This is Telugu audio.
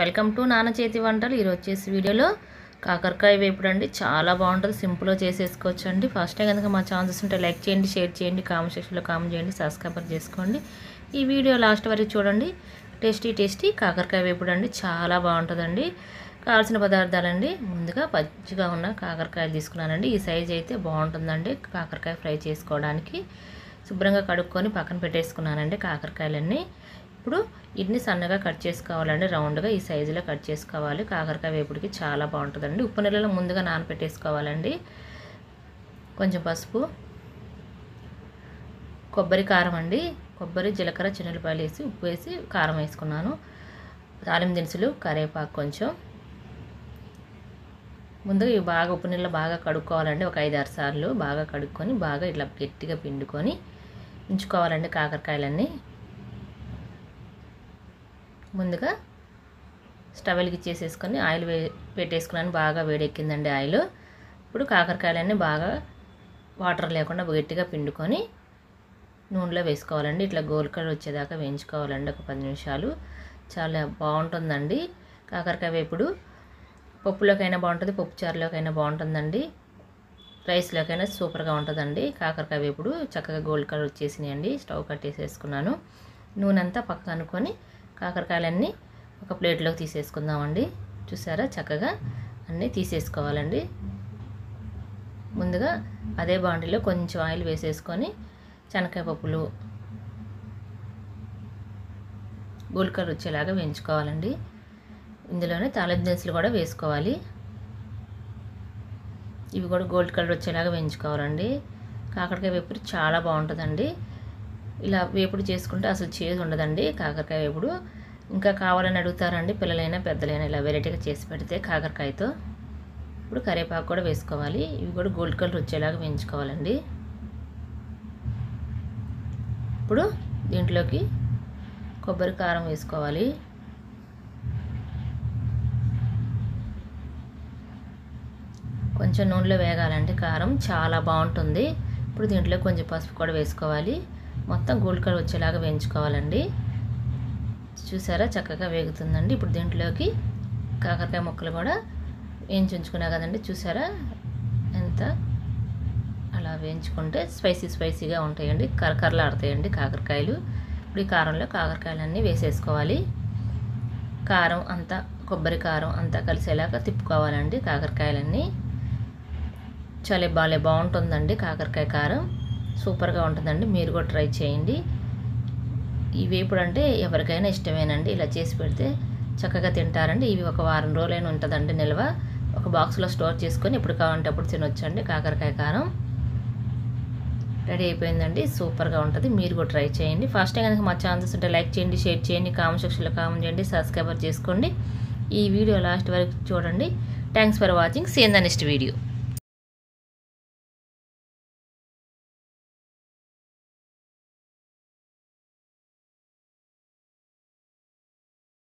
వెల్కమ్ టు నాన్న చేతి వంటలు ఈరోజు వచ్చేసి వీడియోలో కాకరకాయ వేపుడు అండి చాలా బాగుంటుంది సింపుల్గా చేసేసుకోవచ్చు అండి ఫస్ట్ టైం కనుక మా ఛానల్స్ ఉంటే లైక్ చేయండి షేర్ చేయండి కామెంట్ సెక్షన్లో కామెంట్ చేయండి సబ్స్క్రైబర్ చేసుకోండి ఈ వీడియో లాస్ట్ వరకు చూడండి టేస్టీ టేస్టీ కాకరకాయ వేపుడు అండి చాలా బాగుంటుందండి కావాల్సిన పదార్థాలండి ముందుగా పచ్చిగా ఉన్న కాకరకాయలు తీసుకున్నానండి ఈ సైజ్ అయితే బాగుంటుందండి కాకరకాయ ఫ్రై చేసుకోవడానికి శుభ్రంగా కడుక్కొని పక్కన పెట్టేసుకున్నానండి కాకరకాయలన్నీ ఇప్పుడు ఇన్ని సన్నగా కట్ చేసుకోవాలండి రౌండ్గా ఈ సైజులో కట్ చేసుకోవాలి కాకరకాయ వేపుడికి చాలా బాగుంటుందండి ఉప్పు నీళ్ళలో ముందుగా నానబెట్టేసుకోవాలండి కొంచెం పసుపు కొబ్బరి కారం అండి కొబ్బరి జీలకర్ర చిన్నపాయలు వేసి ఉప్పు వేసి కారం వేసుకున్నాను తాలిం దినుసులు కరివేపాకు కొంచెం ముందుగా ఇవి బాగా ఉప్పు నీళ్ళు బాగా కడుక్కోవాలండి ఒక ఐదు ఆరు సార్లు బాగా కడుక్కొని బాగా ఇట్లా గట్టిగా పిండుకొని ఉంచుకోవాలండి కాకరకాయలన్నీ ముందుగా స్టవ్ వెలిగించేసేసుకొని ఆయిల్ వే పెట్టేసుకున్నాను బాగా వేడెక్కిందండి ఆయిల్ ఇప్పుడు కాకరకాయలన్నీ బాగా వాటర్ లేకుండా గట్టిగా పిండుకొని నూనెలో వేసుకోవాలండి ఇట్లా గోల్ కలర్ వచ్చేదాకా వేయించుకోవాలండి ఒక పది నిమిషాలు చాలా బాగుంటుందండి కాకరకాయ వేపుడు పప్పులోకైనా బాగుంటుంది పప్పు చారులోకైనా బాగుంటుందండి రైస్లోకైనా సూపర్గా ఉంటుందండి కాకరకాయ వేపుడు చక్కగా గోల్డ్ కలర్ వచ్చేసినాయండి స్టవ్ కట్టేసేసుకున్నాను నూనె అంతా పక్కన అనుకొని కాకరకాయలన్నీ ఒక ప్లేట్లోకి తీసేసుకుందామండి చూసారా చక్కగా అన్నీ తీసేసుకోవాలండి ముందుగా అదే బాండీలో కొంచెం ఆయిల్ వేసేసుకొని శనకాయ పప్పులు గోల్డ్ కలర్ వచ్చేలాగా వేయించుకోవాలండి ఇందులోనే తాలింపు దినుసులు కూడా వేసుకోవాలి ఇవి కూడా గోల్డ్ కలర్ వచ్చేలాగా వేయించుకోవాలండి కాకరకాయ వేపుడు చాలా బాగుంటుందండి ఇలా వేపుడు చేసుకుంటే అసలు చేదు ఉండదండి కాకరకాయ వేపుడు ఇంకా కావాలని అడుగుతారండి పిల్లలైనా పెద్దలైనా ఇలా వెరైటీగా చేసి పెడితే కాకరకాయతో ఇప్పుడు కరివేపాకు కూడా వేసుకోవాలి ఇవి కూడా గోల్డ్ కలర్ వచ్చేలాగా వేయించుకోవాలండి ఇప్పుడు దీంట్లోకి కొబ్బరి కారం వేసుకోవాలి కొంచెం నూనెలో వేగాలండి కారం చాలా బాగుంటుంది ఇప్పుడు దీంట్లో కొంచెం పసుపు కూడా వేసుకోవాలి మొత్తం గోల్డ్ కలర్ వచ్చేలాగా వేయించుకోవాలండి చూసారా చక్కగా వేగుతుందండి ఇప్పుడు దీంట్లోకి కాకరకాయ ముక్కలు కూడా వేయించి ఉంచుకున్నా కదండి చూసారా ఎంత అలా వేయించుకుంటే స్పైసీ స్పైసీగా ఉంటాయండి కరకరలాడతాయండి కాకరకాయలు ఇప్పుడు ఈ కారంలో కాకరకాయలన్నీ వేసేసుకోవాలి కారం అంతా కొబ్బరి కారం అంతా కలిసేలాగా తిప్పుకోవాలండి కాకరకాయలన్నీ చాలా బాగా బాగుంటుందండి కాకరకాయ కారం సూపర్గా ఉంటుందండి మీరు కూడా ట్రై చేయండి ఈ వేపుడు అంటే ఎవరికైనా ఇష్టమేనండి ఇలా చేసి పెడితే చక్కగా తింటారండి ఇవి ఒక వారం రోజులైనా ఉంటుందండి నిల్వ ఒక బాక్స్లో స్టోర్ చేసుకొని ఎప్పుడు కావాలంటే అప్పుడు తినొచ్చండి కాకరకాయ కారం రెడీ అయిపోయిందండి సూపర్గా ఉంటుంది మీరు కూడా ట్రై చేయండి ఫస్ట్ టైం కనుక మా ఛానల్స్ ఉంటే లైక్ చేయండి షేర్ చేయండి కామెంట్ సెక్షన్లో కామెంట్ చేయండి సబ్స్క్రైబర్ చేసుకోండి ఈ వీడియో లాస్ట్ వరకు చూడండి thanks for watching see in the next video